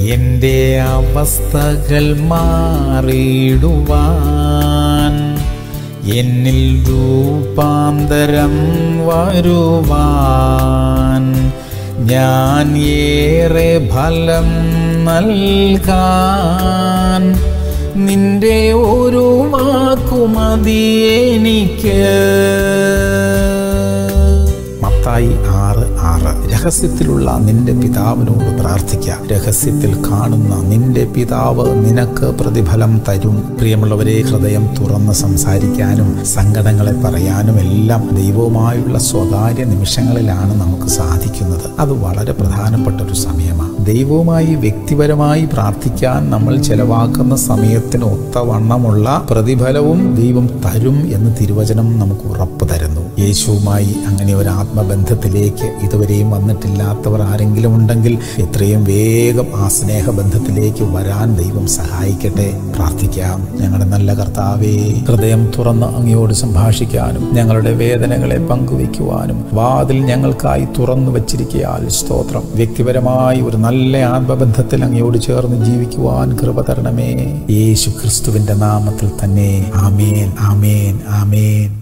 എൻ്റെ അവസ്ഥകൾ മാറിയിടുവാൻ എന്നിൽ രൂപാന്തരം വരുവാൻ ഞാൻ ഏറെ ഫലം നൽകാൻ നിന്റെ ഒരു വാക്കുമതി എനിക്ക് മത്തായി ആറ് ആറ് രഹസ്യത്തിലുള്ള നിന്റെ പിതാവിനോട് പ്രാർത്ഥിക്കുക രഹസ്യത്തിൽ കാണുന്ന നിന്റെ പിതാവ് നിനക്ക് പ്രതിഫലം തരും പ്രിയമുള്ളവരെ ഹൃദയം തുറന്ന് സംസാരിക്കാനും സങ്കടങ്ങളെ പറയാനും എല്ലാം ദൈവവുമായുള്ള സ്വകാര്യ നിമിഷങ്ങളിലാണ് നമുക്ക് സാധിക്കുന്നത് അത് വളരെ പ്രധാനപ്പെട്ട ഒരു സമയമാണ് ദൈവവുമായി വ്യക്തിപരമായി പ്രാർത്ഥിക്കാൻ നമ്മൾ ചെലവാക്കുന്ന സമയത്തിന് ഒത്തവണ്ണമുള്ള പ്രതിഫലവും ദൈവം തരും എന്ന് തിരുവചനം നമുക്ക് ഉറപ്പ് തരുന്നു യേശുവുമായി അങ്ങനെ ഒരു ആത്മബന്ധത്തിലേക്ക് ഇതുവരെയും വന്നിട്ടില്ലാത്തവർ ആരെങ്കിലും ഉണ്ടെങ്കിൽ എത്രയും വേഗം ആ സ്നേഹബന്ധത്തിലേക്ക് വരാൻ ദൈവം സഹായിക്കട്ടെ പ്രാർത്ഥിക്കാം ഞങ്ങളുടെ നല്ല കർത്താവേ ഹൃദയം തുറന്ന് അങ്ങയോട് സംഭാഷിക്കാനും ഞങ്ങളുടെ വേദനകളെ പങ്കുവയ്ക്കുവാനും വാതിൽ ഞങ്ങൾക്കായി തുറന്നു വച്ചിരിക്കയാൽ സ്തോത്രം വ്യക്തിപരമായി ഒരു നല്ല ആത്മബന്ധത്തിൽ അങ്ങയോട് ചേർന്ന് ജീവിക്കുവാൻ കൃപ തരണമേ യേശു ക്രിസ്തുവിന്റെ നാമത്തിൽ തന്നെ ആമേൻ ആമേൻ ആമേൻ